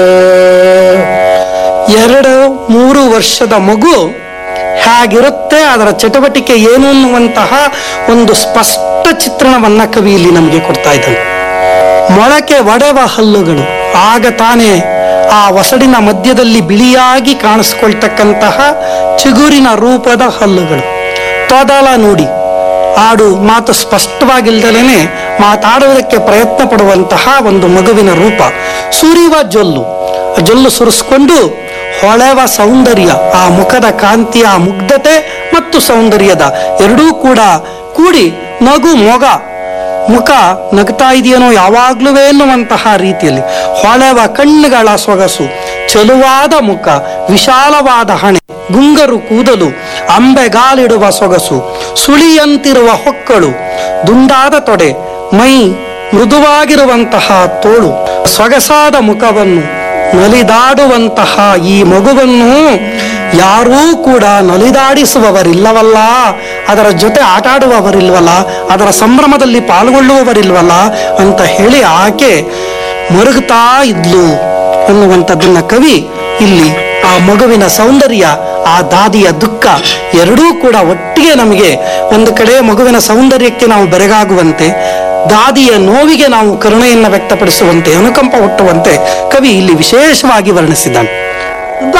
ಎರಡು ಮೂರು ವರ್ಷದ ಮಗು ಹೇಗಿರುತ್ತೆ ಅದರ ಚಟುವಟಿಕೆ ಏನು ಅನ್ನುವಂತಹ ಒಂದು ಸ್ಪಷ್ಟ ಚಿತ್ರಣವನ್ನ ಕವಿ ಇಲ್ಲಿ ನಮಗೆ ಕೊಡ್ತಾ ಇದ್ದಾನೆ ಮೊಳಕೆ ಒಡೆವ ಹಲ್ಲುಗಳು ಆಗ ತಾನೇ ಆ ಒಸಡಿನ ಮಧ್ಯದಲ್ಲಿ ಬಿಳಿಯಾಗಿ ಕಾಣಿಸ್ಕೊಳ್ತಕ್ಕಂತಹ ಚಿಗುರಿನ ರೂಪದ ಹಲ್ಲುಗಳು ತೊದಲ ನುಡಿ ಆಡು ಮಾತು ಸ್ಪಷ್ಟವಾಗಿಲ್ದಲೇ ಮಾತಾಡುವುದಕ್ಕೆ ಪ್ರಯತ್ನ ಪಡುವಂತಹ ಒಂದು ಮಗುವಿನ ರೂಪ ಸುರಿವ ಜೊಲ್ಲು ಆ ಜೊಲ್ಲು ಸುರಿಸ್ಕೊಂಡು ಹೊಳೆವ ಸೌಂದರ್ಯ ಆ ಮುಖದ ಕಾಂತಿ ಆ ಮುಗ್ಧತೆ ಮತ್ತು ಸೌಂದರ್ಯದ ಎರಡೂ ಕೂಡ ಕೂಡಿ ನಗು ಮೊಗ ಮುಖ ನಗ್ತಾ ಇದೆಯೇನೋ ಯಾವಾಗ್ಲೂ ಎನ್ನುವಂತಹ ರೀತಿಯಲ್ಲಿ ಹೊಳೆವ ಕಣ್ಣುಗಳ ಸೊಗಸು ಚೆಲುವಾದ ಮುಖ ವಿಶಾಲವಾದ ಹಣೆ ಗುಂಗರು ಕೂದಲು ಅಂಬೆಗಾಲಿಡುವ ಸೊಗಸು ಸುಳಿಯಂತಿರುವ ಹೊಕ್ಕಳು ದುಂಡಾದ ತೊಡೆ ಮೈ ಮೃದುವಾಗಿರುವಂತಹ ತೋಳು ಸೊಗಸಾದ ಮುಖವನ್ನು ನಲಿದಾಡುವಂತಹ ಈ ಮಗುವನ್ನು ಯಾರೂ ಕೂಡ ನಲಿದಾಡಿಸುವವರಿಲ್ಲವಲ್ಲ ಅದರ ಜೊತೆ ಆಟ ಆಡುವವರಿಲ್ವಲ್ಲ ಅದರ ಸಂಭ್ರಮದಲ್ಲಿ ಪಾಲ್ಗೊಳ್ಳುವವರಿಲ್ವಲ್ಲ ಅಂತ ಹೇಳಿ ಆಕೆ ಮರುಗುತ್ತಾ ಇದ್ಲು ಅನ್ನುವಂಥದ್ದನ್ನ ಕವಿ ಇಲ್ಲಿ ಆ ಮಗುವಿನ ಸೌಂದರ್ಯ ಆ ದಾದಿಯ ದುಃಖ ಎರಡೂ ಕೂಡ ಒಟ್ಟಿಗೆ ನಮಗೆ ಒಂದು ಕಡೆ ಮಗುವಿನ ಸೌಂದರ್ಯಕ್ಕೆ ನಾವು ಬೆರಗಾಗುವಂತೆ ದಾದಿಯ ನೋವಿಗೆ ನಾವು ಕರುಣೆಯನ್ನು ವ್ಯಕ್ತಪಡಿಸುವಂತೆ ಅನುಕಂಪ ಹುಟ್ಟುವಂತೆ ಕವಿ ಇಲ್ಲಿ ವಿಶೇಷವಾಗಿ ವರ್ಣಿಸಿದ್ದಾನೆ